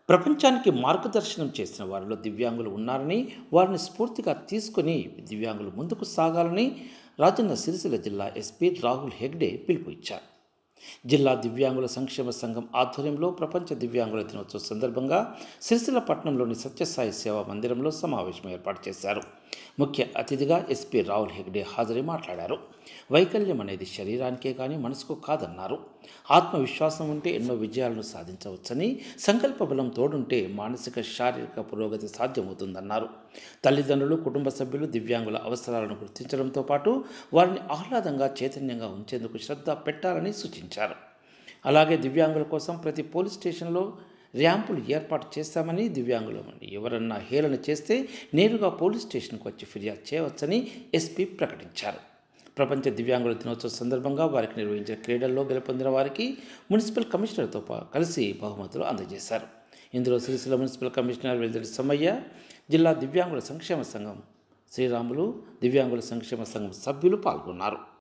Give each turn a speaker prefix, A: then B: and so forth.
A: ప్రపంచానికి మార్గదర్శనం చేసిన వారిలో దివ్యాంగులు ఉన్నారని వారిని స్ఫూర్తిగా తీసుకొని దివ్యాంగులు ముందుకు సాగాలని రాజన్న సిరిసిల్ల జిల్లా ఎస్పీ రాహుల్ హెగ్డే పిలుపు ఇచ్చారు జిల్లా దివ్యాంగుల సంక్షేమ సంఘం ఆధ్వర్యంలో ప్రపంచ దివ్యాంగుల దినోత్సవం సందర్భంగా సిరిసిల్ల పట్టణంలోని సత్యసాయి సేవా మందిరంలో సమావేశం ఏర్పాటు చేశారు ముఖ్య అతిథిగా ఎస్పీ రాహుల్ హెగ్డే హాజరై మాట్లాడారు వైకల్యం అనేది శరీరానికే కానీ మనసుకు కాదన్నారు ఆత్మవిశ్వాసం ఉంటే ఎన్నో విజయాలను సాధించవచ్చని సంకల్ప బలం తోడుంటే మానసిక శారీరక పురోగతి సాధ్యమవుతుందన్నారు తల్లిదండ్రులు కుటుంబ సభ్యులు దివ్యాంగుల అవసరాలను గుర్తించడంతో పాటు వారిని ఆహ్లాదంగా చైతన్యంగా ఉంచేందుకు శ్రద్ధ పెట్టాలని సూచించారు అలాగే దివ్యాంగుల కోసం ప్రతి పోలీస్ స్టేషన్లో ర్యాంపులు ఏర్పాటు చేస్తామని దివ్యాంగులు ఎవరన్నా హేళన చేస్తే నేరుగా పోలీస్ స్టేషన్కు వచ్చి ఫిర్యాదు చేయవచ్చని ఎస్పీ ప్రకటించారు ప్రపంచ దివ్యాంగుల దినోత్సవం సందర్భంగా వారికి నిర్వహించిన క్రీడల్లో గెలుపొందిన వారికి మున్సిపల్ కమిషనర్తో పా- కలిసి బహుమతులు అందజేశారు ఇందులో సిరిసిల్ల మున్సిపల్ కమిషనర్ వెల్దడి సమ్మయ్య జిల్లా దివ్యాంగుల సంక్షేమ సంఘం శ్రీరాములు దివ్యాంగుల సంక్షేమ సంఘం సభ్యులు పాల్గొన్నారు